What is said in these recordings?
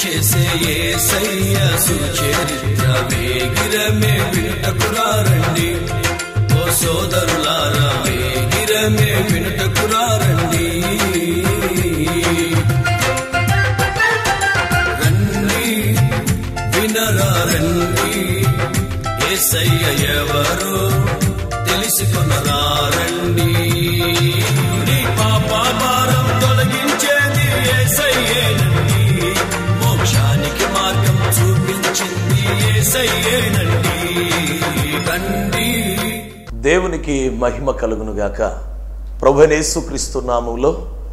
చేసే ఏసయ్య సుచరిత్ర వేగిరమే వినుటకురారండి ఓ సోదరులారా వేగిరమే వినుటకురారండి రండి వినరా రండి ఏసయ్య ఎవరో తెలుసుకునరా రండి నీ పాప భారం తొలగించేది ఏసయ్యేనండి మోక్షానికి మార్గం చూపించింది ఏసయ్యేనండి రండి దేవునికి మహిమ కలుగునుగాక ప్రభునేసు క్రీస్తు నామంలో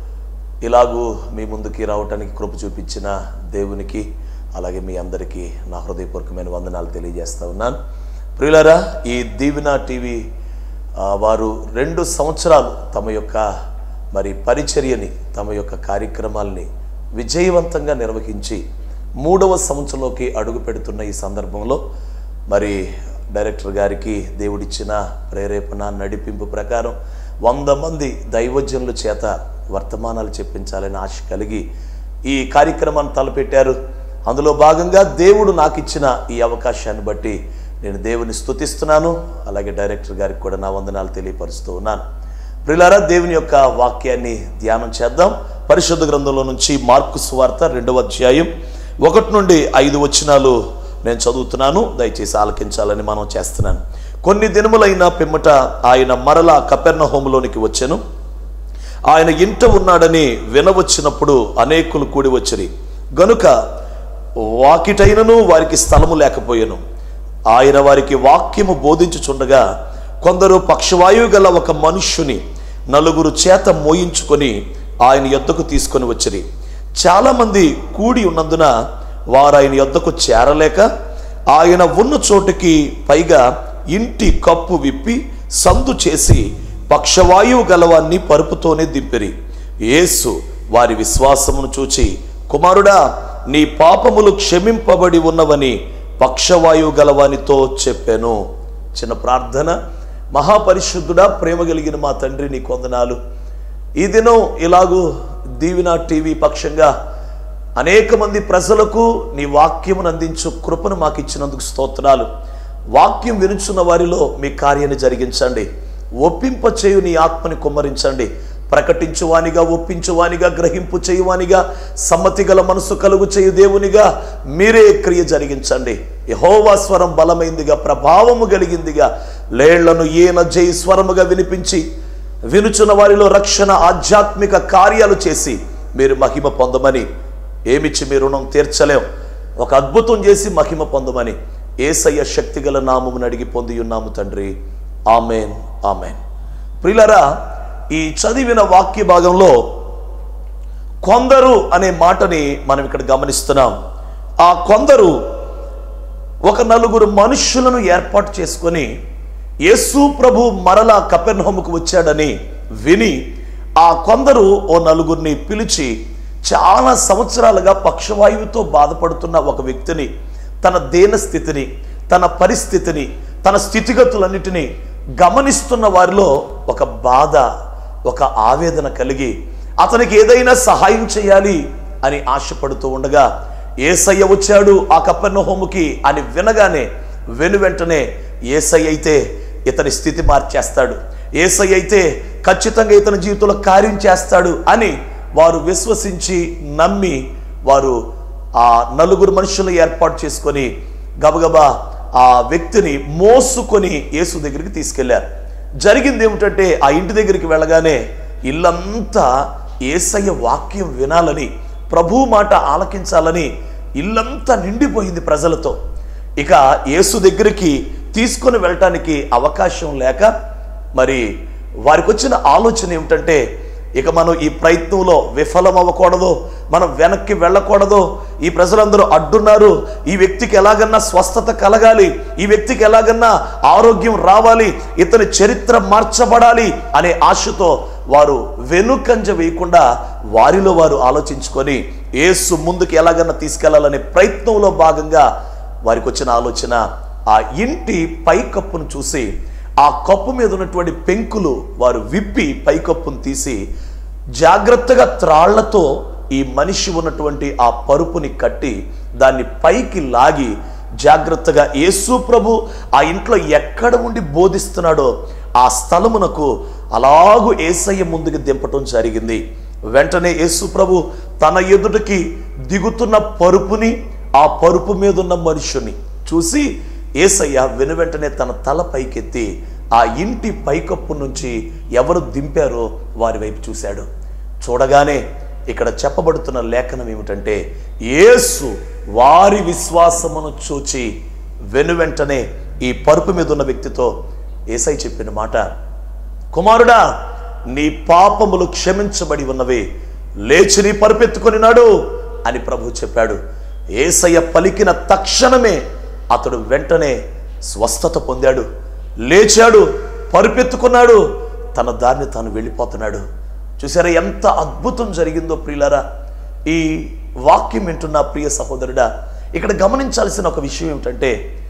ఇలాగూ మీ ముందుకి రావటానికి కృప చూపించిన దేవునికి అలాగే మీ అందరికీ నా హృదయపూర్వకమైన వందనాలు తెలియజేస్తా ఉన్నాను ప్రియులరా ఈ దీవెన టీవీ ఆ, వారు రెండు సంవత్సరాలు తమ యొక్క మరి పరిచర్యని తమ యొక్క కార్యక్రమాల్ని విజయవంతంగా నిర్వహించి మూడవ సంవత్సరంలోకి అడుగు పెడుతున్న ఈ సందర్భంలో మరి డైరెక్టర్ గారికి దేవుడిచ్చిన ప్రేరేపణ నడిపింపు ప్రకారం వంద మంది దైవజనుల చేత వర్తమానాలు చెప్పించాలని ఆశ కలిగి ఈ కార్యక్రమాన్ని తలపెట్టారు అందులో భాగంగా దేవుడు నాకు ఇచ్చిన ఈ అవకాశాన్ని బట్టి నేను దేవుని స్తుతిస్తున్నాను అలాగే డైరెక్టర్ గారికి కూడా నా వందనాలు తెలియపరుస్తూ ఉన్నాను ప్రిలారా దేవుని యొక్క వాక్యాన్ని ధ్యానం చేద్దాం పరిశుద్ధ గ్రంథంలో నుంచి మార్కు సువార్త రెండవ అధ్యాయం ఒకటి నుండి ఐదు వచనాలు నేను చదువుతున్నాను దయచేసి ఆలకించాలని మనం చేస్తున్నాను కొన్ని దినములైన పిమ్మట ఆయన మరలా కపెర్ణ హోములోనికి వచ్చెను ఆయన ఇంట ఉన్నాడని వినవచ్చినప్పుడు అనేకులు కూడి వచ్చిరి గనుక వాకిటైనను వారికి స్థలము లేకపోయెను ఆయన వారికి వాక్యము బోధించుచుండగా కొందరు పక్షవాయువు గల ఒక మనుష్యుని నలుగురు చేత మోయించుకొని ఆయన యొద్దకు తీసుకొని వచ్చిరి చాలామంది కూడి ఉన్నందున వారు ఆయన యొద్దకు చేరలేక ఆయన ఉన్న చోటుకి పైగా ఇంటి కప్పు విప్పి సందు చేసి పక్షవాయువు గలవాన్ని పరుపుతోనే దింపిరి యేసు వారి విశ్వాసమును చూచి కుమారుడా నీ పాపములు క్షమింపబడి ఉన్నవని పక్షవాయువు గలవానితో చెప్పాను చిన్న ప్రార్థన మహాపరిశుద్ధుడా ప్రేమ కలిగిన మా తండ్రి నీ కొందనాలు ఈ దినం ఇలాగూ దీవిన టీవీ పక్షంగా అనేక మంది ప్రజలకు నీ వాక్యమును అందించు కృపను మాకు ఇచ్చినందుకు స్తోత్రాలు వాక్యం వినుచున్న వారిలో మీ కార్యాన్ని జరిగించండి ఒప్పింప చేయు నీ ఆత్మని కుమ్మరించండి ప్రకటించువానిగా ఒప్పించువానిగా గ్రహింపు చేయువానిగా సమ్మతి గల మనసు కలుగు చేయు దేవునిగా మీరే క్రియ జరిగించండి యహోవా స్వరం బలమైందిగా ప్రభావము కలిగిందిగా లేళ్లను ఈయన జై స్వరముగా వినిపించి వినుచున్న వారిలో రక్షణ ఆధ్యాత్మిక కార్యాలు చేసి మీరు మహిమ పొందమని ఏమిచ్చి మీ రుణం తీర్చలేం ఒక అద్భుతం చేసి మహిమ పొందమని ఏసయ్య శక్తిగల నామమును అడిగి పొంది ఉన్నాము తండ్రి ఆమెన్ ఆమెన్ ప్రిలరా ఈ చదివిన వాక్య భాగంలో కొందరు అనే మాటని మనం ఇక్కడ గమనిస్తున్నాం ఆ కొందరు ఒక నలుగురు మనుష్యులను ఏర్పాటు చేసుకొని యేసు ప్రభు మరలా కపెర్నహోముకు వచ్చాడని విని ఆ కొందరు ఓ నలుగురిని పిలిచి చాలా సంవత్సరాలుగా పక్షవాయువుతో బాధపడుతున్న ఒక వ్యక్తిని తన దేన స్థితిని తన పరిస్థితిని తన స్థితిగతులన్నిటినీ గమనిస్తున్న వారిలో ఒక బాధ ఒక ఆవేదన కలిగి అతనికి ఏదైనా సహాయం చేయాలి అని ఆశపడుతూ ఉండగా ఏసయ్య వచ్చాడు ఆ కప్పన్న హోముకి అని వినగానే వెను వెంటనే ఏసయ్య అయితే ఇతని స్థితి మార్చేస్తాడు ఏసయ్య అయితే ఖచ్చితంగా ఇతని జీవితంలో కార్యం చేస్తాడు అని వారు విశ్వసించి నమ్మి వారు ఆ నలుగురు మనుషులను ఏర్పాటు చేసుకొని గబగబా ఆ వ్యక్తిని మోసుకొని యేసు దగ్గరికి తీసుకెళ్లారు జరిగింది ఏమిటంటే ఆ ఇంటి దగ్గరికి వెళ్ళగానే ఇల్లంతా ఏసయ్య వాక్యం వినాలని ప్రభు మాట ఆలకించాలని ఇల్లంతా నిండిపోయింది ప్రజలతో ఇక యేసు దగ్గరికి తీసుకొని వెళ్ళటానికి అవకాశం లేక మరి వారికి వచ్చిన ఆలోచన ఏమిటంటే ఇక మనం ఈ ప్రయత్నంలో విఫలం అవ్వకూడదు మనం వెనక్కి వెళ్ళకూడదు ఈ ప్రజలందరూ అడ్డున్నారు ఈ వ్యక్తికి ఎలాగన్నా స్వస్థత కలగాలి ఈ వ్యక్తికి ఎలాగన్నా ఆరోగ్యం రావాలి ఇతని చరిత్ర మార్చబడాలి అనే ఆశతో వారు వెనుకంజ వేయకుండా వారిలో వారు ఆలోచించుకొని ఏసు ముందుకు ఎలాగన్నా తీసుకెళ్లాలనే ప్రయత్నంలో భాగంగా వారికి వచ్చిన ఆలోచన ఆ ఇంటి పైకప్పును చూసి ఆ కప్పు మీద ఉన్నటువంటి పెంకులు వారు విప్పి పైకప్పును తీసి జాగ్రత్తగా త్రాళ్లతో ఈ మనిషి ఉన్నటువంటి ఆ పరుపుని కట్టి దాన్ని పైకి లాగి జాగ్రత్తగా యేసు ప్రభు ఆ ఇంట్లో ఎక్కడ ఉండి బోధిస్తున్నాడో ఆ స్థలమునకు అలాగూ ఏసయ్య ముందుకు దింపటం జరిగింది వెంటనే యేసు ప్రభు తన ఎదుటికి దిగుతున్న పరుపుని ఆ పరుపు మీద ఉన్న మనుషుని చూసి ఏసయ్య వెనువెంటనే తన తల పైకెత్తి ఆ ఇంటి పైకప్పు నుంచి ఎవరు దింపారో వారి వైపు చూశాడు చూడగానే ఇక్కడ చెప్పబడుతున్న లేఖనం ఏమిటంటే యేసు వారి విశ్వాసమును చూచి వెనువెంటనే ఈ పరుపు మీద ఉన్న వ్యక్తితో ఏసై చెప్పిన మాట కుమారుడా నీ పాపములు క్షమించబడి ఉన్నవి లేచి నీ పరుపెత్తుకొని నాడు అని ప్రభు చెప్పాడు ఏసయ్య పలికిన తక్షణమే అతడు వెంటనే స్వస్థత పొందాడు లేచాడు పరుపెత్తుకున్నాడు తన దారిని తాను వెళ్ళిపోతున్నాడు చూసారా ఎంత అద్భుతం జరిగిందో ప్రియులారా ఈ వాక్యం వింటున్న ప్రియ సహోదరుడా ఇక్కడ గమనించాల్సిన ఒక విషయం ఏమిటంటే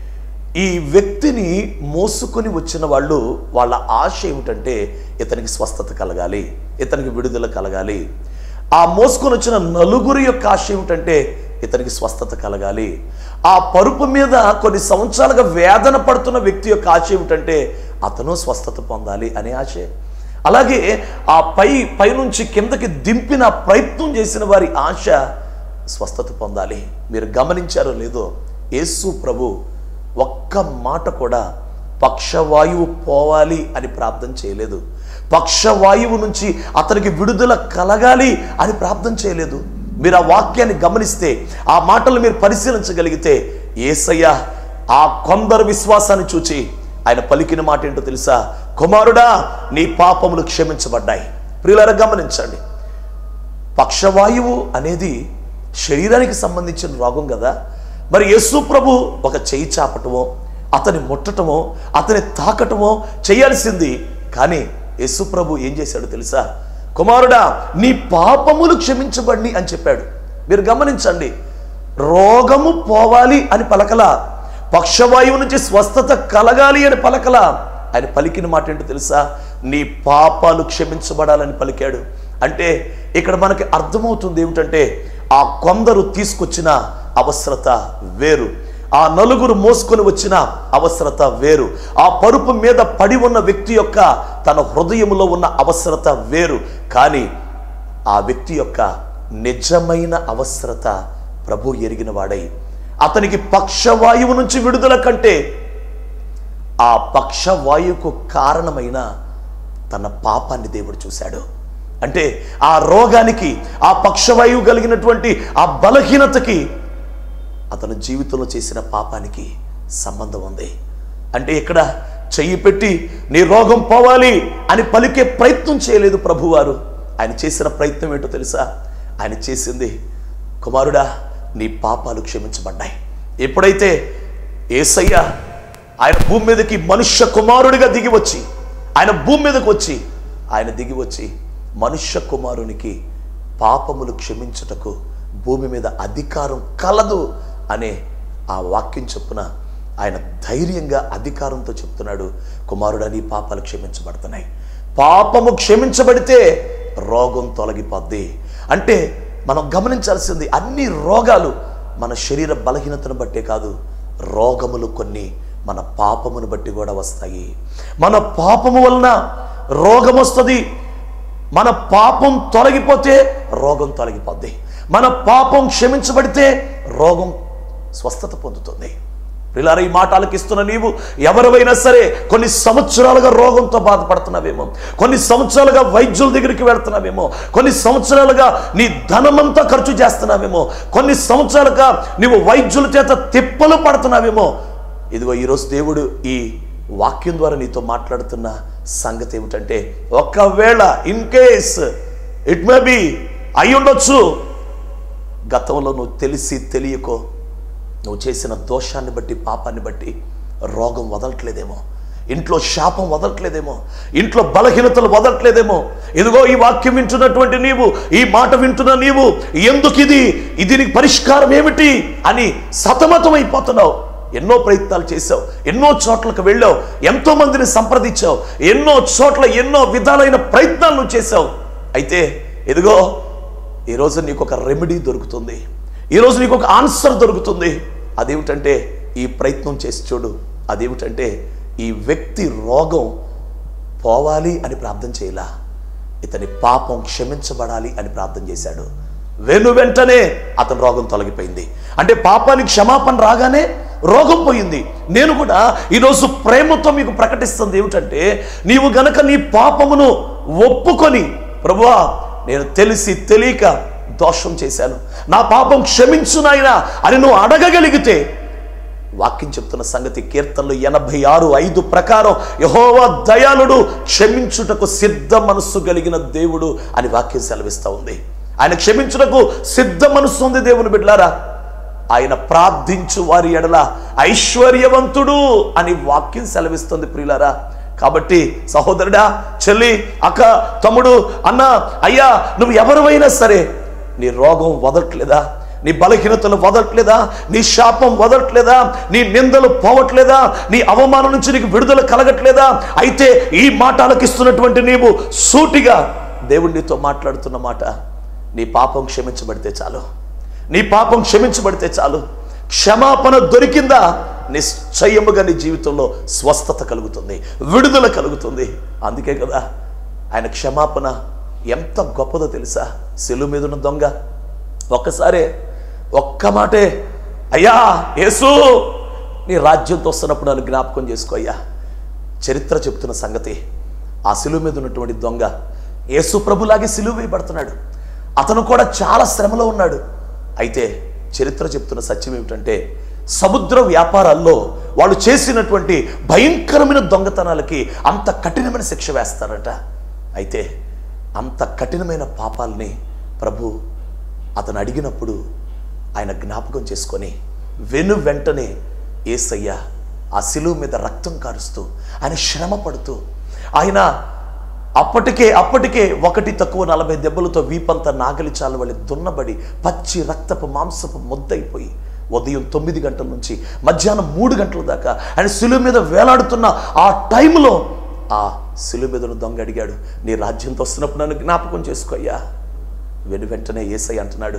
ఈ వ్యక్తిని మోసుకొని వచ్చిన వాళ్ళు వాళ్ళ ఆశ ఏమిటంటే ఇతనికి స్వస్థత కలగాలి ఇతనికి విడుదల కలగాలి ఆ మోసుకొని వచ్చిన నలుగురి యొక్క ఆశ ఏమిటంటే ఇతనికి స్వస్థత కలగాలి ఆ పరుపు మీద కొన్ని సంవత్సరాలుగా వేదన పడుతున్న వ్యక్తి యొక్క ఆశ ఏమిటంటే అతను స్వస్థత పొందాలి అనే ఆశే అలాగే ఆ పై పైనుంచి కిందకి దింపిన ప్రయత్నం చేసిన వారి ఆశ స్వస్థత పొందాలి మీరు గమనించారో లేదో యేసు ప్రభు ఒక్క మాట కూడా పక్షవాయువు పోవాలి అని ప్రార్థన చేయలేదు పక్షవాయువు నుంచి అతనికి విడుదల కలగాలి అని ప్రార్థన చేయలేదు మీరు ఆ వాక్యాన్ని గమనిస్తే ఆ మాటలు మీరు పరిశీలించగలిగితే ఏసయ్య ఆ కొందరు విశ్వాసాన్ని చూచి ఆయన పలికిన మాట ఏంటో తెలుసా కుమారుడా నీ పాపములు క్షమించబడ్డాయి ప్రియులారా గమనించండి పక్షవాయువు అనేది శరీరానికి సంబంధించిన రోగం కదా మరి యేసు ప్రభు ఒక చెయ్యి చాపటమో అతని ముట్టటమో అతని తాకటమో చేయాల్సింది కానీ యేసు ప్రభు ఏం చేశాడో తెలుసా కుమారుడా నీ పాపములు క్షమించబడి అని చెప్పాడు మీరు గమనించండి రోగము పోవాలి అని పలకలా పక్షవాయువు నుంచి స్వస్థత కలగాలి అని పలకలా ఆయన పలికిన మాట ఏంటో తెలుసా నీ పాపాలు క్షమించబడాలని పలికాడు అంటే ఇక్కడ మనకి అర్థమవుతుంది ఏమిటంటే ఆ కొందరు తీసుకొచ్చిన అవసరత వేరు ఆ నలుగురు మోసుకొని వచ్చిన అవసరత వేరు ఆ పరుపు మీద పడి ఉన్న వ్యక్తి యొక్క తన హృదయంలో ఉన్న అవసరత వేరు కానీ ఆ వ్యక్తి యొక్క నిజమైన అవసరత ప్రభు ఎరిగిన వాడై అతనికి పక్షవాయువు నుంచి విడుదల కంటే ఆ పక్షవాయువుకు కారణమైన తన పాపాన్ని దేవుడు చూశాడు అంటే ఆ రోగానికి ఆ పక్షవాయువు కలిగినటువంటి ఆ బలహీనతకి అతను జీవితంలో చేసిన పాపానికి సంబంధం ఉంది అంటే ఇక్కడ చెయ్యి పెట్టి నీ రోగం పోవాలి అని పలికే ప్రయత్నం చేయలేదు ప్రభువారు ఆయన చేసిన ప్రయత్నం ఏంటో తెలుసా ఆయన చేసింది కుమారుడా నీ పాపాలు క్షమించబడ్డాయి ఎప్పుడైతే ఏసయ్య ఆయన భూమి మీదకి మనుష్య కుమారుడిగా దిగి వచ్చి ఆయన భూమి మీదకి వచ్చి ఆయన దిగి వచ్చి మనుష్య కుమారునికి పాపములు క్షమించుటకు భూమి మీద అధికారం కలదు అనే ఆ వాక్యం చొప్పున ఆయన ధైర్యంగా అధికారంతో చెప్తున్నాడు కుమారుడా నీ పాపాలు క్షమించబడుతున్నాయి పాపము క్షమించబడితే రోగం తొలగిపోద్ది అంటే మనం గమనించాల్సింది అన్ని రోగాలు మన శరీర బలహీనతను బట్టే కాదు రోగములు కొన్ని మన పాపమును బట్టి కూడా వస్తాయి మన పాపము వలన రోగం వస్తుంది మన పాపం తొలగిపోతే రోగం తొలగిపోద్ది మన పాపం క్షమించబడితే రోగం స్వస్థత పొందుతుంది పిల్లలు ఈ మాట ఆలకిస్తున్న నీవు ఎవరివైనా సరే కొన్ని సంవత్సరాలుగా రోగంతో బాధపడుతున్నావేమో కొన్ని సంవత్సరాలుగా వైద్యుల దగ్గరికి వెళ్తున్నావేమో కొన్ని సంవత్సరాలుగా నీ ధనమంతా ఖర్చు చేస్తున్నావేమో కొన్ని సంవత్సరాలుగా నీవు వైద్యుల చేత తిప్పలు పడుతున్నావేమో ఇదిగో ఈరోజు దేవుడు ఈ వాక్యం ద్వారా నీతో మాట్లాడుతున్న సంగతి ఏమిటంటే ఒకవేళ in case it may be అయి ఉండొచ్చు గతంలో నువ్వు తెలిసి తెలియకో నువ్వు చేసిన దోషాన్ని బట్టి పాపాన్ని బట్టి రోగం వదలట్లేదేమో ఇంట్లో శాపం వదలట్లేదేమో ఇంట్లో బలహీనతలు వదలట్లేదేమో ఇదిగో ఈ వాక్యం వింటున్నటువంటి నీవు ఈ మాట వింటున్న నీవు ఎందుకు ఇది ఇది నీకు పరిష్కారం ఏమిటి అని సతమతం అయిపోతున్నావు ఎన్నో ప్రయత్నాలు చేశావు ఎన్నో చోట్లకు వెళ్ళావు ఎంతో మందిని సంప్రదించావు ఎన్నో చోట్ల ఎన్నో విధాలైన ప్రయత్నాలు నువ్వు చేశావు అయితే ఇదిగో ఈరోజు నీకు ఒక రెమెడీ దొరుకుతుంది ఈరోజు నీకు ఒక ఆన్సర్ దొరుకుతుంది అదేమిటంటే ఈ ప్రయత్నం చేసి చూడు అదేమిటంటే ఈ వ్యక్తి రోగం పోవాలి అని ప్రార్థన చేయలా ఇతని పాపం క్షమించబడాలి అని ప్రార్థన చేశాడు వెను వెంటనే అతని రోగం తొలగిపోయింది అంటే పాపానికి క్షమాపణ రాగానే రోగం పోయింది నేను కూడా ఈరోజు ప్రేమతో మీకు ప్రకటిస్తుంది ఏమిటంటే నీవు గనక నీ పాపమును ఒప్పుకొని ప్రభువా నేను తెలిసి తెలియక దోషం చేశాను నా పాపం క్షమించు నాయనా అని నువ్వు అడగగలిగితే వాక్యం చెప్తున్న సంగతి కీర్తనలు ఎనభై ఆరు ఐదు ప్రకారం యహోవా దయాళుడు క్షమించుటకు సిద్ధ మనస్సు కలిగిన దేవుడు అని వాక్యం సెలవిస్తా ఉంది ఆయన క్షమించుటకు సిద్ధ మనస్సు ఉంది దేవుని బిడ్డలారా ఆయన ప్రార్థించు వారి ఎడల ఐశ్వర్యవంతుడు అని వాక్యం సెలవిస్తుంది ప్రియులారా కాబట్టి సహోదరుడా చెల్లి అక్క తమ్ముడు అన్న అయ్యా నువ్వు ఎవరివైనా సరే నీ రోగం వదలట్లేదా నీ బలహీనతలు వదలట్లేదా నీ శాపం వదలట్లేదా నీ నిందలు పోవట్లేదా నీ అవమానం నుంచి నీకు విడుదల కలగట్లేదా అయితే ఈ మాట ఆలకిస్తున్నటువంటి నీవు సూటిగా దేవుడు నీతో మాట్లాడుతున్న మాట నీ పాపం క్షమించబడితే చాలు నీ పాపం క్షమించబడితే చాలు క్షమాపణ దొరికిందా నిశ్చయముగా నీ జీవితంలో స్వస్థత కలుగుతుంది విడుదల కలుగుతుంది అందుకే కదా ఆయన క్షమాపణ ఎంత గొప్పదో తెలుసా సెలు మీద ఉన్న దొంగ ఒక్కసారే ఒక్క మాటే అయ్యా యేసు నీ రాజ్యంతో వస్తున్నప్పుడు నన్ను జ్ఞాపకం చేసుకో అయ్యా చరిత్ర చెప్తున్న సంగతి ఆ సిలువ మీద ఉన్నటువంటి దొంగ యేసు ప్రభులాగే సిలువ వేయబడుతున్నాడు అతను కూడా చాలా శ్రమలో ఉన్నాడు అయితే చరిత్ర చెప్తున్న సత్యం ఏమిటంటే సముద్ర వ్యాపారాల్లో వాళ్ళు చేసినటువంటి భయంకరమైన దొంగతనాలకి అంత కఠినమైన శిక్ష వేస్తారట అయితే అంత కఠినమైన పాపాలని ప్రభు అతను అడిగినప్పుడు ఆయన జ్ఞాపకం చేసుకొని వెను వెంటనే ఏసయ్య ఆ శిలువ మీద రక్తం కారుస్తూ ఆయన శ్రమ పడుతూ ఆయన అప్పటికే అప్పటికే ఒకటి తక్కువ నలభై దెబ్బలతో వీపంతా నాగలి చాలు వాళ్ళి దున్నబడి పచ్చి రక్తపు మాంసపు ముద్దయిపోయి ఉదయం తొమ్మిది గంటల నుంచి మధ్యాహ్నం మూడు గంటల దాకా ఆయన శిలువ మీద వేలాడుతున్న ఆ టైంలో ఆ శిలువ మీద ఉన్న దొంగ అడిగాడు నీ రాజ్యంతో వస్తున్నప్పుడు నన్ను జ్ఞాపకం చేసుకోయ్యా వెను వెంటనే ఏసై అంటున్నాడు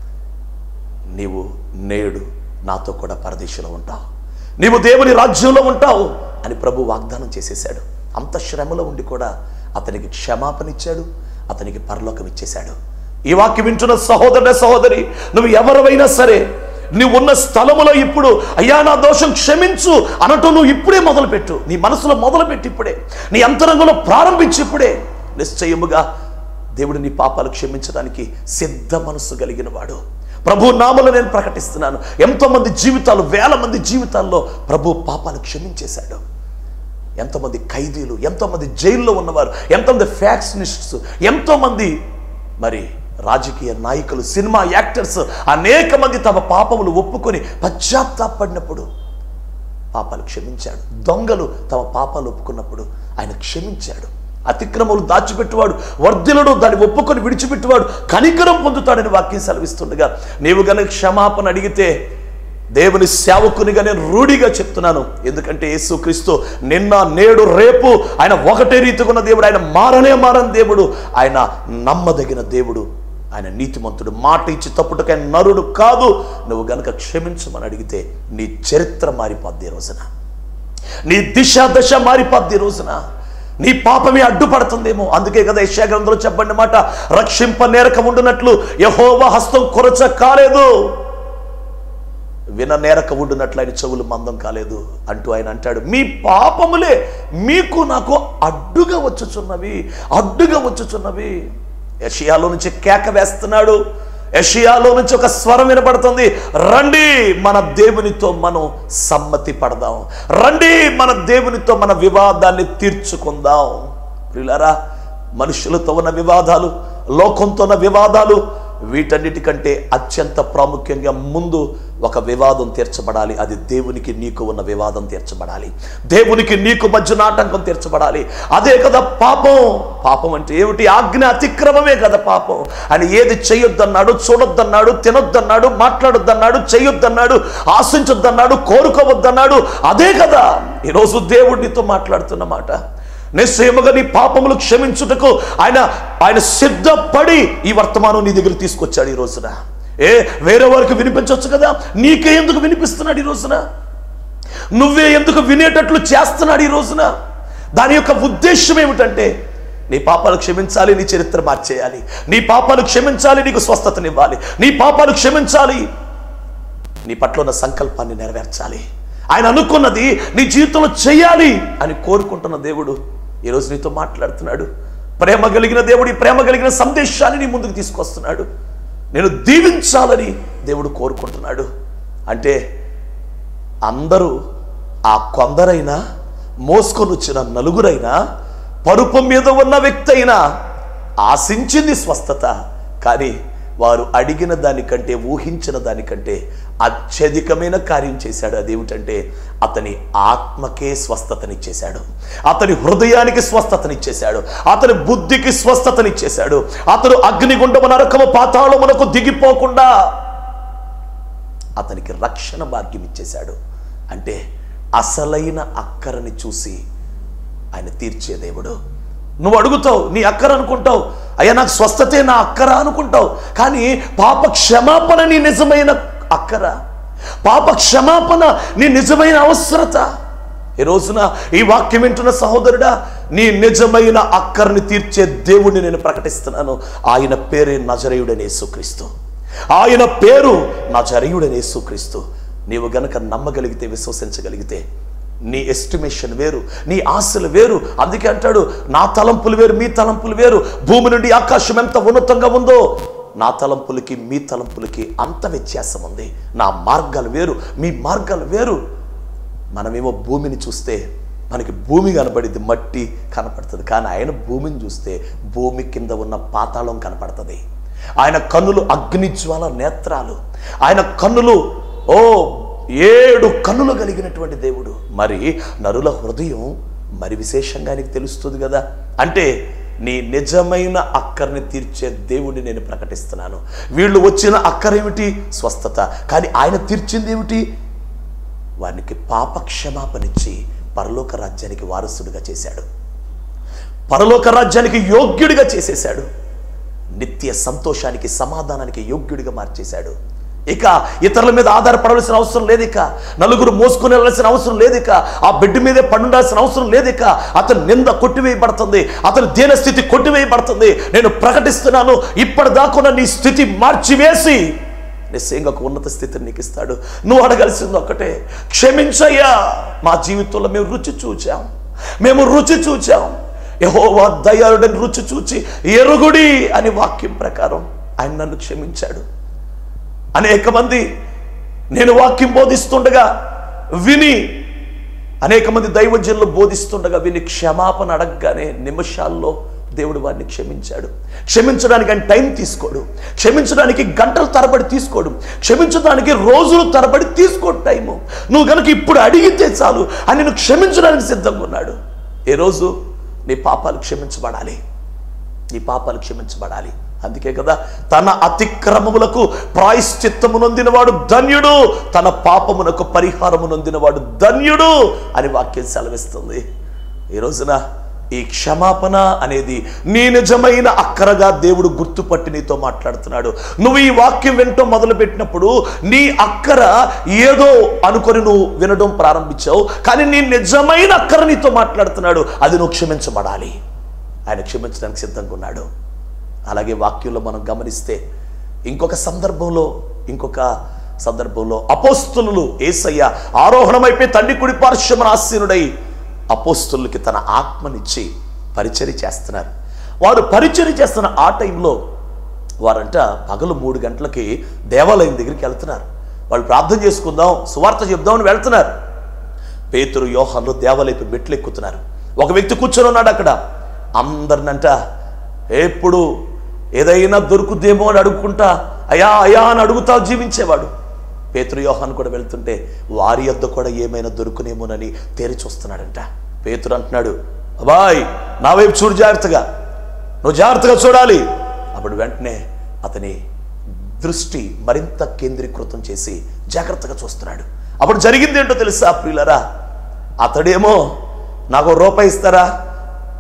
నీవు నేడు నాతో కూడా పరదేశంలో ఉంటావు నీవు దేవుని రాజ్యంలో ఉంటావు అని ప్రభు వాగ్దానం చేసేశాడు అంత శ్రమలో ఉండి కూడా అతనికి క్షమాపణ ఇచ్చాడు అతనికి పరలోకం ఇచ్చేశాడు ఈ వాక్యం వింటున్న సహోదరుడ సహోదరి నువ్వు ఎవరివైనా సరే నువ్వు ఉన్న స్థలములో ఇప్పుడు అయ్యా నా దోషం క్షమించు అనటం నువ్వు ఇప్పుడే మొదలుపెట్టు నీ మనసులో మొదలుపెట్టి ఇప్పుడే నీ అంతరంగంలో ప్రారంభించి ఇప్పుడే నిశ్చయముగా దేవుడు నీ పాపాలు క్షమించడానికి సిద్ధ మనస్సు కలిగిన వాడు ప్రభు నామలో నేను ప్రకటిస్తున్నాను ఎంతో మంది జీవితాలు వేల మంది జీవితాల్లో ప్రభు పాపాలు క్షమించేశాడు ఎంతోమంది ఖైదీలు ఎంతోమంది జైల్లో ఉన్నవారు ఎంతోమంది ఫ్యాక్షనిస్ట్స్ ఎంతోమంది మరి రాజకీయ నాయకులు సినిమా యాక్టర్స్ అనేక మంది తమ పాపములు ఒప్పుకొని పశ్చాత్తాపడినప్పుడు పాపాలు క్షమించాడు దొంగలు తమ పాపాలు ఒప్పుకున్నప్పుడు ఆయన క్షమించాడు అతిక్రమములు దాచిపెట్టువాడు వర్ధిలుడు దాన్ని ఒప్పుకొని విడిచిపెట్టువాడు కనికరం పొందుతాడని వాక్యం సెలవిస్తుండగా నీవు గనక క్షమాపణ అడిగితే దేవుని సేవకునిగా నేను రూఢిగా చెప్తున్నాను ఎందుకంటే యేసుక్రీస్తు నిన్న నేడు రేపు ఆయన ఒకటే రీతిగా ఉన్న దేవుడు ఆయన మారనే మారని దేవుడు ఆయన నమ్మదగిన దేవుడు ఆయన నీతిమంతుడు మాట ఇచ్చి తప్పుటకై నరుడు కాదు నువ్వు గనక క్షమించమని అడిగితే నీ చరిత్ర మారిపోద్ది ఈ రోజున నీ దిశ దశ మారిపోద్ది ఈ రోజున నీ పాపమే అడ్డుపడుతుందేమో అందుకే కదా యెషయా గ్రంథంలో చెప్పండి మాట రక్షింప నేరక ఉండునట్లు యహోవ హస్తం కొరచ కాలేదు విన నేరక ఉండునట్లు ఆయన చెవులు మందం కాలేదు అంటూ ఆయన అంటాడు మీ పాపములే మీకు నాకు అడ్డుగా వచ్చుచున్నవి అడ్డుగా వచ్చుచున్నవి యషియాలో నుంచి కేక వేస్తున్నాడు యషియాలో నుంచి ఒక స్వరం వినపడుతుంది రండి మన దేవునితో మనం సమ్మతి పడదాం రండి మన దేవునితో మన వివాదాన్ని తీర్చుకుందాం ప్రియులారా మనుషులతో ఉన్న వివాదాలు లోకంతో ఉన్న వివాదాలు వీటన్నిటికంటే అత్యంత ప్రాముఖ్యంగా ముందు ఒక వివాదం తీర్చబడాలి అది దేవునికి నీకు ఉన్న వివాదం తీర్చబడాలి దేవునికి నీకు మధ్య నాటంకం తీర్చబడాలి అదే కదా పాపం పాపం అంటే ఏమిటి ఆజ్ఞ అతిక్రమమే కదా పాపం అని ఏది చేయొద్దన్నాడు చూడొద్దన్నాడు తినొద్దన్నాడు మాట్లాడొద్దన్నాడు చేయొద్దన్నాడు ఆశించొద్దన్నాడు కోరుకోవద్దన్నాడు అదే కదా ఈరోజు దేవుడితో మాట్లాడుతున్న మాట నిశ్చయముగా నీ పాపములు క్షమించుటకు ఆయన ఆయన సిద్ధపడి ఈ వర్తమానం నీ దగ్గర తీసుకొచ్చాడు ఈ రోజున ఏ వేరే వారికి వినిపించవచ్చు కదా నీకే ఎందుకు వినిపిస్తున్నాడు ఈ రోజున నువ్వే ఎందుకు వినేటట్లు చేస్తున్నాడు ఈ రోజున దాని యొక్క ఉద్దేశం ఏమిటంటే నీ పాపాలు క్షమించాలి నీ చరిత్ర మార్చేయాలి నీ పాపాలు క్షమించాలి నీకు స్వస్థతనివ్వాలి నీ పాపాలు క్షమించాలి నీ పట్ల ఉన్న సంకల్పాన్ని నెరవేర్చాలి ఆయన అనుకున్నది నీ జీవితంలో చేయాలి అని కోరుకుంటున్న దేవుడు ఈరోజు నీతో మాట్లాడుతున్నాడు ప్రేమ కలిగిన దేవుడు ఈ ప్రేమ కలిగిన సందేశాన్ని నీ ముందుకు తీసుకొస్తున్నాడు నేను దీవించాలని దేవుడు కోరుకుంటున్నాడు అంటే అందరూ ఆ కొందరైనా మోసుకొని వచ్చిన నలుగురైనా పరుపు మీద ఉన్న వ్యక్తి అయినా ఆశించింది స్వస్థత కానీ వారు అడిగిన దానికంటే ఊహించిన దానికంటే అత్యధికమైన కార్యం చేశాడు అదేమిటంటే అతని ఆత్మకే స్వస్థతనిచ్చేశాడు అతని హృదయానికి స్వస్థతనిచ్చేశాడు అతని బుద్ధికి స్వస్థతనిచ్చేశాడు అతడు అగ్నిగుండము నరకము పాతాళమునకు దిగిపోకుండా అతనికి రక్షణ భాగ్యం ఇచ్చేశాడు అంటే అసలైన అక్కరని చూసి ఆయన తీర్చే దేవుడు నువ్వు అడుగుతావు నీ అక్కర అనుకుంటావు అయ్యా నాకు స్వస్థతే నా అక్కర అనుకుంటావు కానీ పాప క్షమాపణ నీ నిజమైన అక్కర పాప క్షమాపణ నీ నిజమైన అవసరత ఈ రోజున ఈ వాక్యం వింటున్న సహోదరుడా నీ నిజమైన అక్కర్ని తీర్చే దేవుడిని నేను ప్రకటిస్తున్నాను ఆయన పేరే నజరేయుడనే యేసుక్రీస్తు ఆయన పేరు నజరేయుడనే యేసుక్రీస్తు నీవు గనక నమ్మగలిగితే విశ్వసించగలిగితే నీ ఎస్టిమేషన్ వేరు నీ ఆశలు వేరు అందుకే అంటాడు నా తలంపులు వేరు మీ తలంపులు వేరు భూమి నుండి ఆకాశం ఎంత ఉన్నతంగా ఉందో నా తలంపులకి మీ తలంపులకి అంత వ్యత్యాసం ఉంది నా మార్గాలు వేరు మీ మార్గాలు వేరు మనమేమో భూమిని చూస్తే మనకి భూమి కనపడింది మట్టి కనపడుతుంది కానీ ఆయన భూమిని చూస్తే భూమి కింద ఉన్న పాతాళం కనపడుతుంది ఆయన కన్నులు అగ్నిజ్వాల నేత్రాలు ఆయన కన్నులు ఓ ఏడు కన్నులు కలిగినటువంటి దేవుడు మరి నరుల హృదయం మరి విశేషంగా నీకు తెలుస్తుంది కదా అంటే నీ నిజమైన అక్కర్ని తీర్చే దేవుడిని నేను ప్రకటిస్తున్నాను వీళ్ళు వచ్చిన అక్కరేమిటి స్వస్థత కానీ ఆయన తీర్చింది ఏమిటి వారికి పాప క్షమాపణిచ్చి పరలోక రాజ్యానికి వారసుడిగా చేశాడు పరలోక రాజ్యానికి యోగ్యుడిగా చేసేశాడు నిత్య సంతోషానికి సమాధానానికి యోగ్యుడిగా మార్చేశాడు ఇక ఇతరుల మీద ఆధారపడవలసిన అవసరం లేదు ఇక నలుగురు మోసుకుని వెళ్ళాల్సిన అవసరం లేదు ఇక ఆ బెడ్ మీదే పండుండాల్సిన అవసరం లేదు ఇక అతని నింద కొట్టివేయబడుతుంది అతని దీన స్థితి కొట్టివేయబడుతుంది నేను ప్రకటిస్తున్నాను ఇప్పటిదాకున్న నీ స్థితి మార్చివేసి నిశ్చయంగా ఒక ఉన్నత స్థితిని నీకు ఇస్తాడు నువ్వు అడగాల్సింది ఒక్కటే క్షమించయ్యా మా జీవితంలో మేము రుచి చూచాం మేము రుచి చూచాం యహోవా దయాళుడని రుచి చూచి ఎరుగుడి అని వాక్యం ప్రకారం ఆయన నన్ను క్షమించాడు అనేక మంది నేను వాక్యం బోధిస్తుండగా విని అనేక మంది దైవజనులు బోధిస్తుండగా విని క్షమాపణ అడగగానే నిమిషాల్లో దేవుడు వారిని క్షమించాడు క్షమించడానికి ఆయన టైం తీసుకోడు క్షమించడానికి గంటల తరబడి తీసుకోడు క్షమించడానికి రోజులు తరబడి తీసుకోడు టైము నువ్వు కనుక ఇప్పుడు అడిగితే చాలు అని నేను క్షమించడానికి సిద్ధంగా ఉన్నాడు ఏ రోజు నీ పాపాలు క్షమించబడాలి నీ పాపాలు క్షమించబడాలి అందుకే కదా తన అతిక్రమములకు ప్రాయశ్చిత్తము నొందినవాడు ధన్యుడు తన పాపమునకు పరిహారము నొందినవాడు ధన్యుడు అని వాక్యం సెలవిస్తుంది ఈ రోజున ఈ క్షమాపణ అనేది నీ నిజమైన అక్కరగా దేవుడు గుర్తుపట్టి నీతో మాట్లాడుతున్నాడు నువ్వు ఈ వాక్యం వినటం మొదలుపెట్టినప్పుడు నీ అక్కర ఏదో అనుకొని నువ్వు వినడం ప్రారంభించావు కానీ నీ నిజమైన అక్కర నీతో మాట్లాడుతున్నాడు అది నువ్వు క్షమించబడాలి ఆయన క్షమించడానికి సిద్ధంగా ఉన్నాడు అలాగే వాక్యంలో మనం గమనిస్తే ఇంకొక సందర్భంలో ఇంకొక సందర్భంలో అపోస్తులు ఏసయ్య ఆరోహణమైపోయి తండ్రి కుడి పార్శ్వమన ఆసీనుడై అపోస్తులకి తన ఆత్మనిచ్చి పరిచర్య చేస్తున్నారు వారు పరిచర్య చేస్తున్న ఆ టైంలో వారంట పగలు మూడు గంటలకి దేవాలయం దగ్గరికి వెళ్తున్నారు వాళ్ళు ప్రార్థన చేసుకుందాం సువార్త చెప్దామని వెళ్తున్నారు పేతురు యోహాన్లు దేవాలయపు మెట్లు ఎక్కుతున్నారు ఒక వ్యక్తి కూర్చొని ఉన్నాడు అక్కడ అందరినంట ఎప్పుడు ఏదైనా దొరుకుద్దేమో అని అడుగుకుంటా అయా అయా అని అడుగుతా జీవించేవాడు పేతురు యోహాన్ కూడా వెళ్తుంటే వారి యొద్ద కూడా ఏమైనా దొరుకునేమోనని తేరి చూస్తున్నాడంట పేతురు అంటున్నాడు అబాయ్ నా వైపు చూడు జాగ్రత్తగా నువ్వు జాగ్రత్తగా చూడాలి అప్పుడు వెంటనే అతని దృష్టి మరింత కేంద్రీకృతం చేసి జాగ్రత్తగా చూస్తున్నాడు అప్పుడు జరిగింది ఏంటో తెలుసా ప్రియులరా అతడేమో నాకు ఓ రూపాయి ఇస్తారా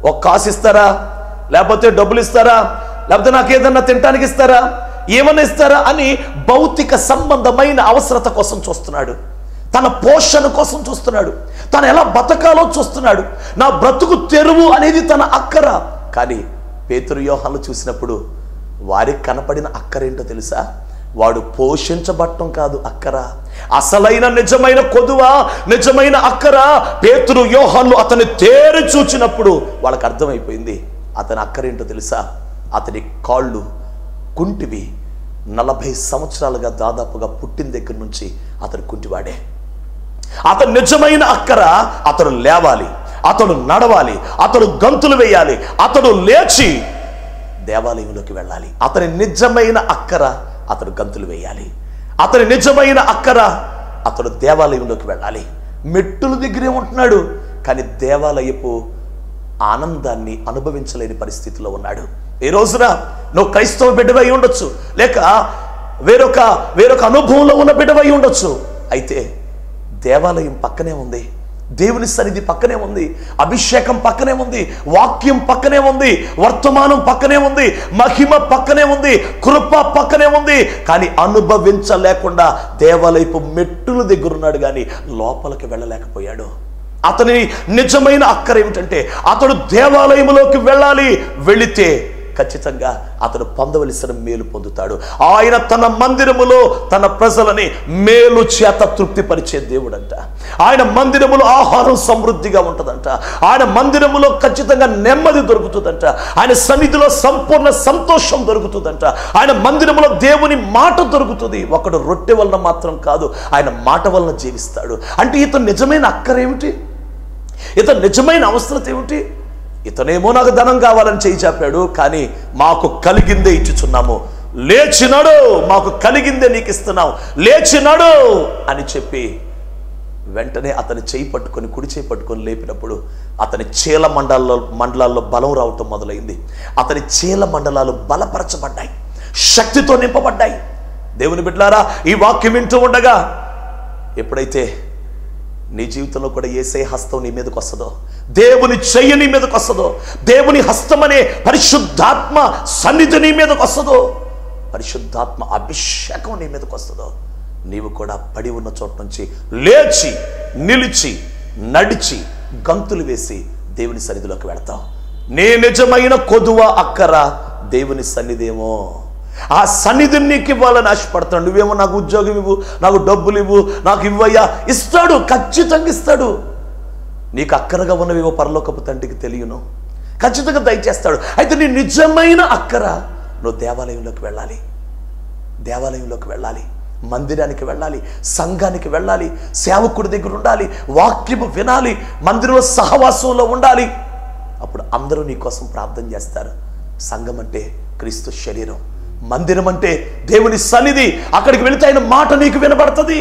ఒక కాసు ఇస్తారా లేకపోతే డబ్బులు ఇస్తారా లేకపోతే నాకు ఏదన్నా తినడానికి ఇస్తారా ఏమన్నా ఇస్తారా అని భౌతిక సంబంధమైన అవసరత కోసం చూస్తున్నాడు తన పోషణ కోసం చూస్తున్నాడు తను ఎలా బతకాలో చూస్తున్నాడు నా బ్రతుకు తెరువు అనేది తన అక్కర కానీ పేతురు యోహాలు చూసినప్పుడు వారికి కనపడిన అక్కరేంటో తెలుసా వాడు పోషించబట్టం కాదు అక్కర అసలైన నిజమైన కొదువ నిజమైన అక్కర పేతురు యోహాన్లు అతన్ని తేరి చూచినప్పుడు వాళ్ళకి అర్థమైపోయింది అతని అక్కరేంటో తెలుసా అతని కాళ్ళు కుంటివి నలభై సంవత్సరాలుగా దాదాపుగా పుట్టిన దగ్గర నుంచి అతడు కుంటివాడే అతను నిజమైన అక్కర అతడు లేవాలి అతడు నడవాలి అతడు గంతులు వేయాలి అతడు లేచి దేవాలయంలోకి వెళ్ళాలి అతని నిజమైన అక్కర అతడు గంతులు వేయాలి అతని నిజమైన అక్కర అతడు దేవాలయంలోకి వెళ్ళాలి మెట్టుల దగ్గరే ఉంటున్నాడు కానీ దేవాలయపు ఆనందాన్ని అనుభవించలేని పరిస్థితిలో ఉన్నాడు ఈ రోజున నువ్వు క్రైస్తవ బిడ్డవై ఉండొచ్చు లేక వేరొక వేరొక అనుభవంలో ఉన్న బిడ్డవై ఉండొచ్చు అయితే దేవాలయం పక్కనే ఉంది దేవుని సన్నిధి పక్కనే ఉంది అభిషేకం పక్కనే ఉంది వాక్యం పక్కనే ఉంది వర్తమానం పక్కనే ఉంది మహిమ పక్కనే ఉంది కృప పక్కనే ఉంది కానీ అనుభవించలేకుండా దేవాలయపు మెట్టుల దగ్గర ఉన్నాడు కానీ లోపలికి వెళ్ళలేకపోయాడు అతని నిజమైన అక్కర ఏమిటంటే అతడు దేవాలయంలోకి వెళ్ళాలి వెళితే ఖచ్చితంగా అతడు పొందవలసిన మేలు పొందుతాడు ఆయన తన మందిరములో తన ప్రజలని మేలు చేత తృప్తిపరిచే దేవుడంట ఆయన మందిరములో ఆహారం సమృద్ధిగా ఉంటుందంట ఆయన మందిరములో ఖచ్చితంగా నెమ్మది దొరుకుతుందంట ఆయన సన్నిధిలో సంపూర్ణ సంతోషం దొరుకుతుందంట ఆయన మందిరములో దేవుని మాట దొరుకుతుంది ఒకడు రొట్టె వలన మాత్రం కాదు ఆయన మాట వలన జీవిస్తాడు అంటే ఇతను నిజమైన అక్కరేమిటి ఇతను నిజమైన అవసరత ఏమిటి ఇతనేమో నాకు ధనం కావాలని చేయి చెప్పాడు కానీ మాకు కలిగిందే ఇచ్చుచున్నాము లేచినాడు మాకు కలిగిందే నీకు ఇస్తున్నాం లేచినాడు అని చెప్పి వెంటనే అతని చేయి పట్టుకొని కుడి చేయి పట్టుకొని లేపినప్పుడు అతని చీల మండలాల్లో మండలాల్లో బలం రావటం మొదలైంది అతని చీల మండలాలు బలపరచబడ్డాయి శక్తితో నింపబడ్డాయి దేవుని బిడ్డలారా ఈ వాక్యం వింటూ ఉండగా ఎప్పుడైతే నీ జీవితంలో కూడా ఏసే హస్తం నీ మీదకి వస్తుందో దేవుని చెయ్యి నీ మీదకి వస్తుందో దేవుని హస్తం అనే పరిశుద్ధాత్మ సన్నిధి నీ మీదకి వస్తుందో పరిశుద్ధాత్మ అభిషేకం నీ మీదకి వస్తుందో నీవు కూడా పడి ఉన్న చోట నుంచి లేచి నిలిచి నడిచి గంతులు వేసి దేవుని సన్నిధిలోకి వెళతావు నే నిజమైన కొదువ అక్కర దేవుని సన్నిధేమో ఆ సన్నిధిని నీకు ఇవ్వాలని ఆశపడతాడు నువ్వేమో నాకు ఉద్యోగం ఇవ్వు నాకు డబ్బులు ఇవ్వు నాకు ఇవ్వయ్యా ఇస్తాడు ఖచ్చితంగా ఇస్తాడు నీకు అక్కరగా ఉన్నవేవో పరలోకపు తండ్రికి తెలియను ఖచ్చితంగా దయచేస్తాడు అయితే నీ నిజమైన అక్కర నువ్వు దేవాలయంలోకి వెళ్ళాలి దేవాలయంలోకి వెళ్ళాలి మందిరానికి వెళ్ళాలి సంఘానికి వెళ్ళాలి సేవకుడి దగ్గర ఉండాలి వాక్యము వినాలి మందిరంలో సహవాసంలో ఉండాలి అప్పుడు అందరూ నీ కోసం ప్రార్థన చేస్తారు సంఘం అంటే క్రీస్తు శరీరం మందిరం అంటే దేవుని సన్నిధి అక్కడికి వెళితే ఆయన మాట నీకు వినబడుతుంది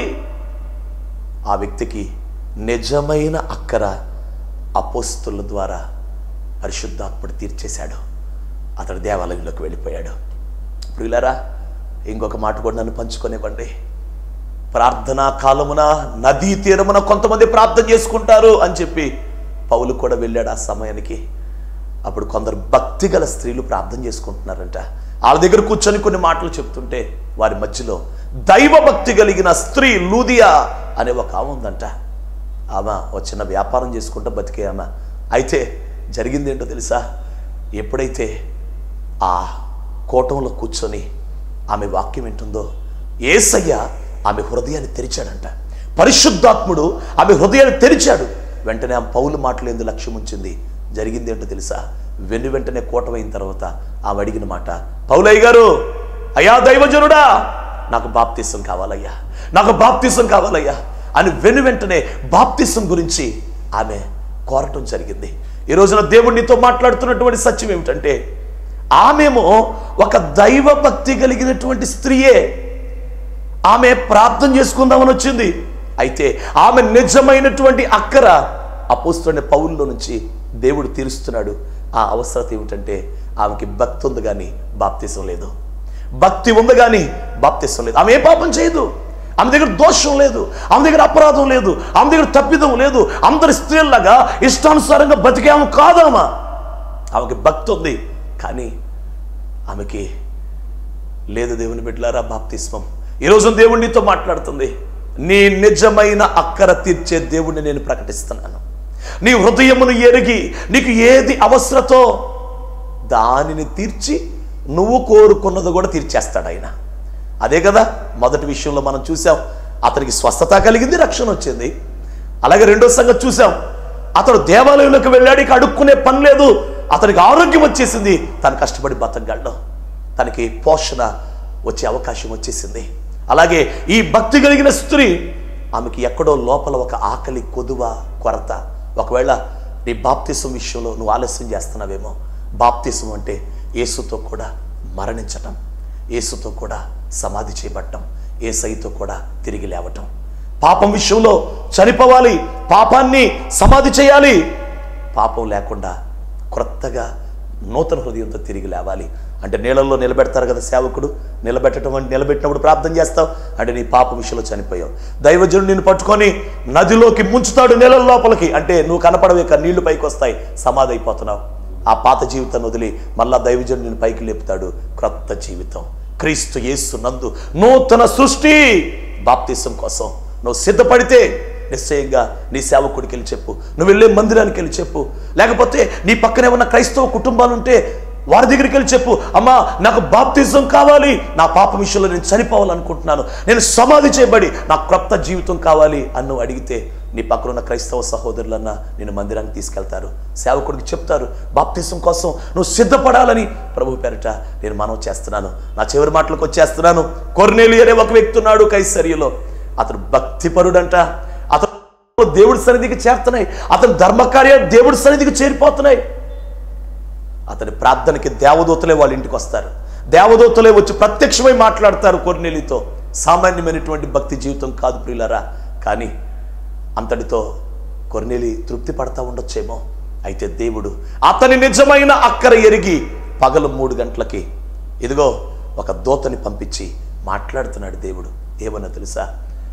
ఆ వ్యక్తికి నిజమైన అక్కర అపోస్తుల ద్వారా పరిశుద్ధాత్ముడు తీర్చేశాడు అతడు దేవాలయంలోకి వెళ్ళిపోయాడు ఇప్పుడు ఇలారా ఇంకొక మాట కూడా నన్ను పంచుకొనివ్వండి ప్రార్థనా కాలమున నదీ తీరమున కొంతమంది ప్రార్థన చేసుకుంటారు అని చెప్పి పౌలు కూడా వెళ్ళాడు ఆ సమయానికి అప్పుడు కొందరు భక్తి గల స్త్రీలు ప్రార్థన చేసుకుంటున్నారంట వాళ్ళ దగ్గర కూర్చొని కొన్ని మాటలు చెప్తుంటే వారి మధ్యలో దైవ భక్తి కలిగిన స్త్రీ లూదియా అనే ఒక ఆమె ఉందంట ఆమె ఒక చిన్న వ్యాపారం చేసుకుంటూ బతికే ఆమె అయితే జరిగింది ఏంటో తెలుసా ఎప్పుడైతే ఆ కోటంలో కూర్చొని ఆమె వాక్యం వింటుందో ఏసయ్య ఆమె హృదయాన్ని తెరిచాడంట పరిశుద్ధాత్ముడు ఆమె హృదయాన్ని తెరిచాడు వెంటనే ఆమె పౌలు మాటలు ఎందు లక్ష్యం ఉంచింది జరిగింది ఏంటో తెలుసా వెను వెంటనే కోటమైన తర్వాత ఆమె అడిగిన మాట పౌలయ్య గారు అయ్యా దైవజనుడా నాకు బాప్తిసం కావాలయ్యా నాకు బాప్తిసం కావాలయ్యా అని వెను వెంటనే బాప్తిసం గురించి ఆమె కోరటం జరిగింది ఈ రోజున దేవుడు నీతో మాట్లాడుతున్నటువంటి సత్యం ఏమిటంటే ఆమెమో ఒక దైవ భక్తి కలిగినటువంటి స్త్రీయే ఆమె ప్రార్థన చేసుకుందామని వచ్చింది అయితే ఆమె నిజమైనటువంటి అక్కర అపోస్తున్న పౌల్లో నుంచి దేవుడు తీరుస్తున్నాడు ఆ అవసరత ఏమిటంటే ఆమెకి భక్తి ఉంది కానీ బాప్తిసం లేదు భక్తి ఉంది కానీ బాప్తిసం లేదు ఆమె ఏ పాపం చేయదు ఆమె దగ్గర దోషం లేదు ఆమె దగ్గర అపరాధం లేదు ఆమె దగ్గర తప్పిదం లేదు అందరి స్త్రీల్లాగా ఇష్టానుసారంగా బతికాము కాదామా ఆమెకి భక్తి ఉంది కానీ ఆమెకి లేదు దేవుని బిడ్డలారా బాప్తిస్మం ఈరోజు దేవుడు నీతో మాట్లాడుతుంది నీ నిజమైన అక్కర తీర్చే దేవుణ్ణి నేను ప్రకటిస్తున్నాను నీ హృదయమును ఎరిగి నీకు ఏది అవసరతో దానిని తీర్చి నువ్వు కోరుకున్నది కూడా తీర్చేస్తాడు ఆయన అదే కదా మొదటి విషయంలో మనం చూసాం అతనికి స్వస్థత కలిగింది రక్షణ వచ్చింది అలాగే రెండో సంగతి చూసాం అతడు దేవాలయంలోకి వెళ్ళాడు ఇక అడుక్కునే పని లేదు అతనికి ఆరోగ్యం వచ్చేసింది తను కష్టపడి బతకగలడు తనకి పోషణ వచ్చే అవకాశం వచ్చేసింది అలాగే ఈ భక్తి కలిగిన స్త్రీ ఆమెకి ఎక్కడో లోపల ఒక ఆకలి కొదువ కొరత ఒకవేళ నీ బాప్తిసం విషయంలో నువ్వు ఆలస్యం చేస్తున్నావేమో బాప్తిసం అంటే యేసుతో కూడా మరణించటం యేసుతో కూడా సమాధి చేయబడటం ఏసైతో కూడా తిరిగి లేవటం పాపం విషయంలో చనిపోవాలి పాపాన్ని సమాధి చేయాలి పాపం లేకుండా క్రొత్తగా నూతన హృదయంతో తిరిగి లేవాలి అంటే నీళ్ళల్లో నిలబెడతారు కదా సేవకుడు నిలబెట్టడం అంటే నిలబెట్టినప్పుడు ప్రార్థన చేస్తావు అంటే నీ పాప విషయంలో చనిపోయావు దైవజనుడు నిన్ను పట్టుకొని నదిలోకి ముంచుతాడు నీళ్ళ లోపలికి అంటే నువ్వు కనపడవే ఇక నీళ్లు పైకి వస్తాయి సమాధి అయిపోతున్నావు ఆ పాత జీవితాన్ని వదిలి మళ్ళా దైవజనుడు నిన్ను పైకి లేపుతాడు క్రొత్త జీవితం క్రీస్తు యేసు నందు నూతన సృష్టి బాప్తిసం కోసం నువ్వు సిద్ధపడితే నిశ్చయంగా నీ సేవకుడికి వెళ్ళి చెప్పు నువ్వు వెళ్ళే మందిరానికి వెళ్ళి చెప్పు లేకపోతే నీ పక్కనే ఉన్న క్రైస్తవ కుటుంబాలు ఉంటే వారి దగ్గరికి వెళ్ళి చెప్పు అమ్మా నాకు బాప్తిజం కావాలి నా పాప విషయంలో నేను చనిపోవాలనుకుంటున్నాను నేను సమాధి చేయబడి నా క్రొత్త జీవితం కావాలి అని నువ్వు అడిగితే నీ పక్కన ఉన్న క్రైస్తవ సహోదరులన్నా నేను మందిరానికి తీసుకెళ్తారు సేవకుడికి చెప్తారు బాప్తిజం కోసం నువ్వు సిద్ధపడాలని ప్రభు పేరిట నేను మనవి చేస్తున్నాను నా చివరి మాటలకు వచ్చేస్తున్నాను కొర్నేలి అనే ఒక వ్యక్తి ఉన్నాడు కైసర్యలో అతను భక్తిపరుడంట అతను దేవుడి సన్నిధికి చేరుతున్నాయి అతని ధర్మకార్యాలు దేవుడి సన్నిధికి చేరిపోతున్నాయి అతని ప్రార్థనకి దేవదూతలే వాళ్ళ ఇంటికి వస్తారు దేవదూతలే వచ్చి ప్రత్యక్షమై మాట్లాడతారు కొర్నేలితో సామాన్యమైనటువంటి భక్తి జీవితం కాదు ప్రియులరా కానీ అంతటితో కొర్నేలి తృప్తి పడతా ఉండొచ్చేమో అయితే దేవుడు అతని నిజమైన అక్కర ఎరిగి పగలు మూడు గంటలకి ఇదిగో ఒక దూతని పంపించి మాట్లాడుతున్నాడు దేవుడు ఏమన్నా తెలుసా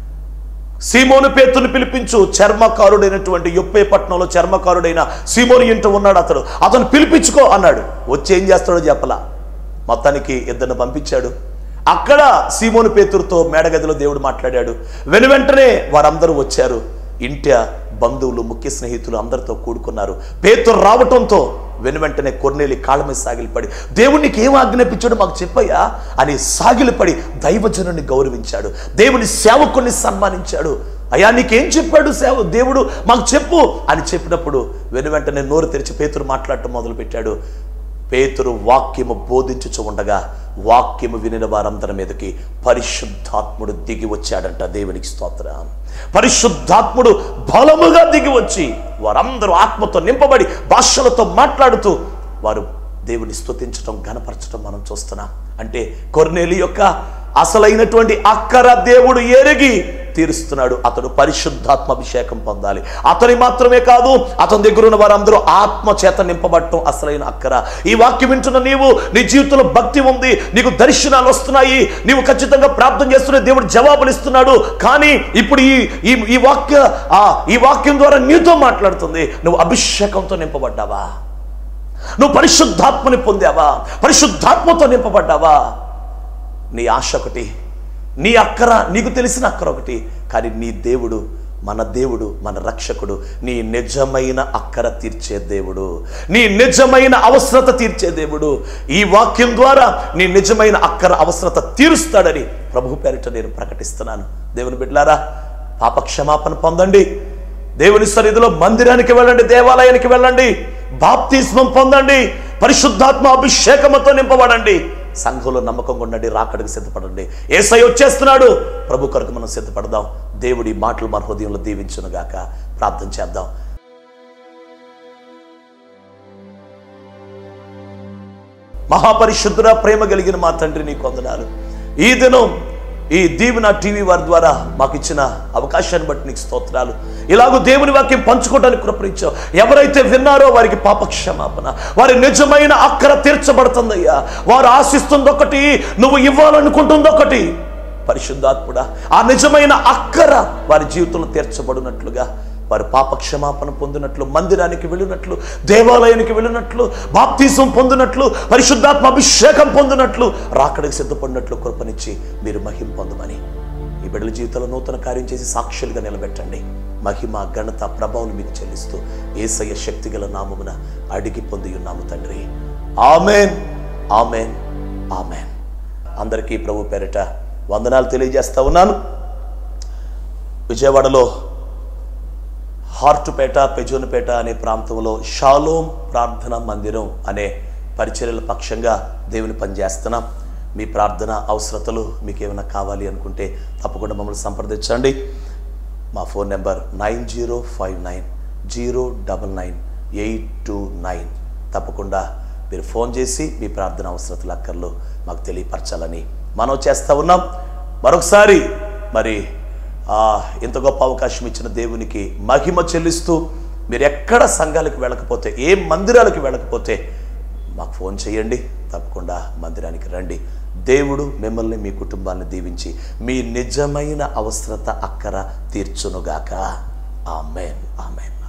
సీమోను పేతుని పిలిపించు చర్మకారుడైనటువంటి యొప్పే పట్టణంలో చర్మకారుడైన సీమోను ఇంట ఉన్నాడు అతడు అతను పిలిపించుకో అన్నాడు వచ్చి ఏం చేస్తాడో చెప్పలా మొత్తానికి ఇద్దరిని పంపించాడు అక్కడ సీమోను పేతురుతో మేడగదిలో దేవుడు మాట్లాడాడు వెను వెంటనే వారందరూ వచ్చారు ఇంట బంధువులు ముఖ్య స్నేహితులు అందరితో కూడుకున్నారు పేతురు రావటంతో వెను వెంటనే కొర్నేలి కాళ్ళ మీద సాగిలిపడి దేవునికి ఏం ఆజ్ఞాపించాడో మాకు చెప్పయ్యా అని సాగిలిపడి దైవజనుని గౌరవించాడు దేవుని సేవకుని సన్మానించాడు అయ్యా నీకేం చెప్పాడు సేవ దేవుడు మాకు చెప్పు అని చెప్పినప్పుడు వెను వెంటనే నోరు తెరిచి పేతురు మాట్లాడటం మొదలుపెట్టాడు పేతురు వాక్యము బోధించుచు ఉండగా వాక్యము వినిన వారందరి మీదకి పరిశుద్ధాత్ముడు దిగి వచ్చాడంట దేవునికి స్తోత్రం పరిశుద్ధాత్ముడు బలముగా దిగి వచ్చి వారందరూ ఆత్మతో నింపబడి భాషలతో మాట్లాడుతూ వారు దేవుని స్తుతించడం గనపరచడం మనం చూస్తున్నాం అంటే కొర్నేలి యొక్క అసలైనటువంటి అక్కర దేవుడు ఎరిగి తీరుస్తున్నాడు అతడు పరిశుద్ధాత్మ అభిషేకం పొందాలి అతని మాత్రమే కాదు అతని దగ్గర ఉన్న వారందరూ ఆత్మ చేత నింపబడటం అసలైన అక్కర ఈ వాక్యం వింటున్న నీవు నీ జీవితంలో భక్తి ఉంది నీకు దర్శనాలు వస్తున్నాయి నీవు ఖచ్చితంగా ప్రార్థన చేస్తున్న దేవుడు జవాబులు ఇస్తున్నాడు కానీ ఇప్పుడు ఈ ఈ ఈ వాక్య ఆ ఈ వాక్యం ద్వారా నీతో మాట్లాడుతుంది నువ్వు అభిషేకంతో నింపబడ్డావా నువ్వు పరిశుద్ధాత్మని పొందావా పరిశుద్ధాత్మతో నింపబడ్డావా నీ ఆశ ఒకటి నీ అక్కర నీకు తెలిసిన అక్కర ఒకటి కానీ నీ దేవుడు మన దేవుడు మన రక్షకుడు నీ నిజమైన అక్కర తీర్చే దేవుడు నీ నిజమైన అవసరత తీర్చే దేవుడు ఈ వాక్యం ద్వారా నీ నిజమైన అక్కర అవసరత తీరుస్తాడని ప్రభు పేరిట నేను ప్రకటిస్తున్నాను దేవుని బిడ్డలారా పాప క్షమాపణ పొందండి దేవుని సన్నిధిలో మందిరానికి వెళ్ళండి దేవాలయానికి వెళ్ళండి బాప్తిస్మం పొందండి పరిశుద్ధాత్మ అభిషేకముతో నింపబడండి సంఘంలో నమ్మకంగా ఉండండి రాకడికి సిద్ధపడండి ఏసై వచ్చేస్తున్నాడు ప్రభు కొరకు మనం సిద్ధపడదాం దేవుడి మాటలు మన హృదయంలో దీవించును గాక ప్రార్థన చేద్దాం మహాపరిశుద్ధుడ ప్రేమ కలిగిన మా తండ్రి నీ కొందనాలు ఈ దినం ఈ దీవెన టీవీ వారి ద్వారా మాకు ఇచ్చిన అవకాశాన్ని బట్టి నీకు స్తోత్రాలు ఇలాగూ దేవుని వాక్యం పంచుకోవడానికి కృపరించావు ఎవరైతే విన్నారో వారికి పాప క్షమాపణ వారి నిజమైన అక్కర తీర్చబడుతుందయ్యా వారు ఆశిస్తుంది ఒకటి నువ్వు ఇవ్వాలనుకుంటుంది ఒకటి పరిశుద్ధాత్ముడా ఆ నిజమైన అక్కర వారి జీవితంలో తీర్చబడినట్లుగా వారు పాప క్షమాపణ పొందినట్లు మందిరానికి వెళ్ళినట్లు దేవాలయానికి వెళ్ళినట్లు బాప్తీసం పొందినట్లు పరిశుద్ధాత్మ అభిషేకం పొందినట్లు రాకడికి సిద్ధపడినట్లు కృపనిచ్చి మీరు మహిం పొందమని ఈ బిడ్డల జీవితంలో నూతన కార్యం చేసి సాక్షులుగా నిలబెట్టండి మహిమ ఘనత ప్రభావం మీకు చెల్లిస్తూ ఏసయ్య శక్తిగల నామమున అడిగి పొంది ఉన్నాము తండ్రి ఆమెన్ ఆమెన్ ఆమెన్ అందరికీ ప్రభు పేరిట వందనాలు తెలియజేస్తా ఉన్నాను విజయవాడలో హార్టుపేట పెజోనుపేట అనే ప్రాంతంలో షాలోం ప్రార్థనా మందిరం అనే పరిచర్యల పక్షంగా దేవుని పనిచేస్తున్నాం మీ ప్రార్థన అవసరతలు మీకు ఏమైనా కావాలి అనుకుంటే తప్పకుండా మమ్మల్ని సంప్రదించండి మా phone number nine zero five nine zero double nine eight two nine తప్పకుండా మీరు ఫోన్ చేసి మీ ప్రార్థన అవసరతలు అక్కర్లు మాకు తెలియపరచాలని మనం చేస్తూ ఉన్నాం మరొకసారి మరి ఆ, ఇంత గొప్ప అవకాశం ఇచ్చిన దేవునికి మహిమ చెల్లిస్తూ మీరు ఎక్కడ సంఘాలకు వెళ్ళకపోతే ఏ మందిరాలకు వెళ్ళకపోతే మాకు ఫోన్ చేయండి తప్పకుండా మందిరానికి రండి దేవుడు మిమ్మల్ని మీ కుటుంబాన్ని దీవించి మీ నిజమైన అవసరత అక్కర తీర్చునుగాక ఆమెన్ ఆమెన్